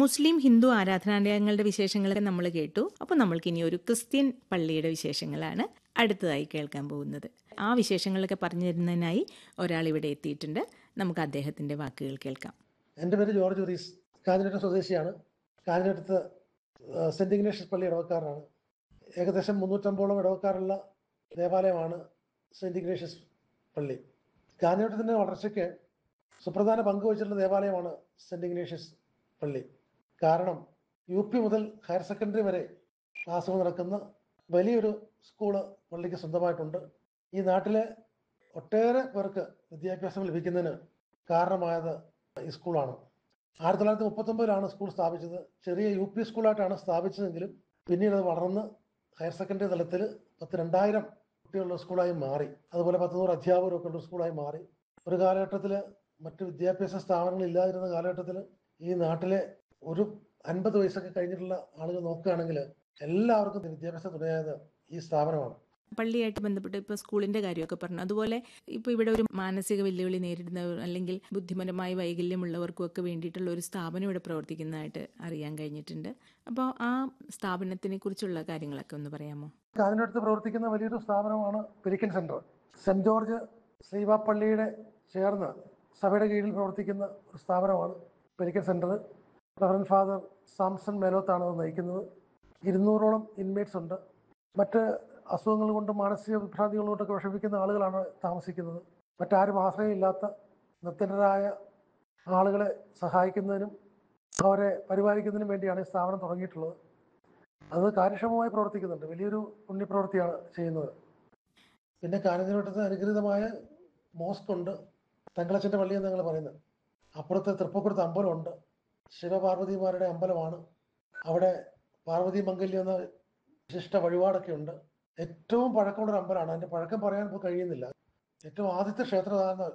മുസ്ലിം ഹിന്ദു ആരാധനാലയങ്ങളുടെ വിശേഷങ്ങളൊക്കെ നമ്മൾ കേട്ടു അപ്പോൾ നമ്മൾക്ക് ഇനി ഒരു ക്രിസ്ത്യൻ പള്ളിയുടെ വിശേഷങ്ങളാണ് അടുത്തതായി കേൾക്കാൻ പോകുന്നത് ആ വിശേഷങ്ങളൊക്കെ പറഞ്ഞു തരുന്നതിനായി ഒരാൾ ഇവിടെ എത്തിയിട്ടുണ്ട് നമുക്ക് അദ്ദേഹത്തിന്റെ വാക്കുകൾ കേൾക്കാം എൻ്റെ പേര് ജോർജ് ഉറീസ് കാഞ്ഞിരട്ട് സ്വദേശിയാണ് കാഞ്ഞിരത്ത് സെൻറ് ഇഗ്നേഷ്യസ് പള്ളി ഇടവക്കാരനാണ് ഏകദേശം മുന്നൂറ്റമ്പോളം ഇടവക്കാരുള്ള ദേവാലയമാണ് സെൻറ് ഇഗ്നേഷ്യസ് പള്ളി കാഞ്ഞിരട്ടത്തിൻ്റെ വളർച്ചയ്ക്ക് സുപ്രധാന പങ്ക് വഹിച്ചിട്ടുള്ള ദേവാലയമാണ് സെൻറ് ഇഗ്നേഷ്യസ് പള്ളി കാരണം യു പി മുതൽ ഹയർ സെക്കൻഡറി വരെ ക്ലാസ്സുകൾ നടക്കുന്ന വലിയൊരു സ്കൂള് പള്ളിക്ക് സ്വന്തമായിട്ടുണ്ട് ഈ നാട്ടിലെ ഒട്ടേറെ പേർക്ക് വിദ്യാഭ്യാസം ലഭിക്കുന്നതിന് കാരണമായത് ഈ സ്കൂളാണ് ആയിരത്തി തൊള്ളായിരത്തി മുപ്പത്തൊമ്പതിലാണ് സ്കൂൾ സ്ഥാപിച്ചത് ചെറിയ യു പി സ്കൂളായിട്ടാണ് സ്ഥാപിച്ചതെങ്കിലും പിന്നീട് അത് വളർന്ന് ഹയർ സെക്കൻഡറി തലത്തിൽ പത്ത് രണ്ടായിരം കുട്ടികളുള്ള സ്കൂളായി മാറി അതുപോലെ പത്ത് നൂറ് അധ്യാപകരൊക്കെ ഉള്ള സ്കൂളായി മാറി ഒരു കാലഘട്ടത്തിൽ മറ്റ് വിദ്യാഭ്യാസ സ്ഥാപനങ്ങൾ ഇല്ലാതിരുന്ന കാലഘട്ടത്തിൽ ഈ നാട്ടിലെ ഒരു അൻപത് വയസ്സൊക്കെ കഴിഞ്ഞിട്ടുള്ള ആളുകൾ നോക്കുകയാണെങ്കിൽ എല്ലാവർക്കും വിദ്യാഭ്യാസ തുണയായത് ഈ സ്ഥാപനമാണ് പള്ളിയായിട്ട് ബന്ധപ്പെട്ട് ഇപ്പോൾ സ്കൂളിന്റെ കാര്യമൊക്കെ പറഞ്ഞു അതുപോലെ ഇപ്പോൾ ഇവിടെ ഒരു മാനസിക വെല്ലുവിളി നേരിടുന്നവർ അല്ലെങ്കിൽ ബുദ്ധിപരമായി വൈകല്യമുള്ളവർക്കും ഒക്കെ വേണ്ടിയിട്ടുള്ള ഒരു സ്ഥാപനം ഇവിടെ പ്രവർത്തിക്കുന്നതായിട്ട് അറിയാൻ കഴിഞ്ഞിട്ടുണ്ട് അപ്പോൾ ആ സ്ഥാപനത്തിനെ കുറിച്ചുള്ള കാര്യങ്ങളൊക്കെ ഒന്ന് പറയാമോ കാഞ്ഞിരത്ത് പ്രവർത്തിക്കുന്ന വലിയൊരു സ്ഥാപനമാണ് പെരിക്കൻ സെന്റർ സെന്റ് ജോർജ് ശ്രീവാപ്പള്ളിയുടെ ചേർന്ന് സഭയുടെ കീഴിൽ പ്രവർത്തിക്കുന്ന ഒരു സ്ഥാപനമാണ് പെരിക്കൻ സെന്റർ റവറൻ ഫാദർ സാംസൺ മേലോത്താണ് അത് നയിക്കുന്നത് ഇരുന്നൂറോളം ഇൻമേറ്റ്സ് ഉണ്ട് മറ്റ് അസുഖങ്ങൾ കൊണ്ടും മാനസിക വിഭ്രാന്തികൾ കൊണ്ടൊക്കെ വിഷമിക്കുന്ന ആളുകളാണ് താമസിക്കുന്നത് മറ്റാരും ആശ്രയമില്ലാത്ത നിർത്തനരായ ആളുകളെ സഹായിക്കുന്നതിനും അവരെ പരിപാലിക്കുന്നതിനും വേണ്ടിയാണ് ഈ സ്ഥാപനം തുടങ്ങിയിട്ടുള്ളത് അത് കാര്യക്ഷമമായി പ്രവർത്തിക്കുന്നുണ്ട് വലിയൊരു പുണ്യപ്രവൃത്തിയാണ് ചെയ്യുന്നത് പിന്നെ കാഞ്ഞിരവട്ടത്തിന് അനുഗ്രഹീതമായ മോസ്ക് ഉണ്ട് തങ്കളച്ചൻ്റെ പള്ളി എന്ന് ഞങ്ങൾ പറയുന്നത് അപ്പുറത്ത് തൃപ്പക്കുറത്ത് അമ്പലമുണ്ട് ശിവപാർവതിമാരുടെ അമ്പലമാണ് അവിടെ പാർവതി മംഗല്യം എന്ന വിശിഷ്ട വഴിപാടൊക്കെ ഉണ്ട് ഏറ്റവും പഴക്കമുള്ള ഒരു അമ്പലമാണ് അതിൻ്റെ പഴക്കം പറയാൻ ഇപ്പോൾ കഴിയുന്നില്ല ഏറ്റവും ആദ്യത്തെ ക്ഷേത്രധാരണ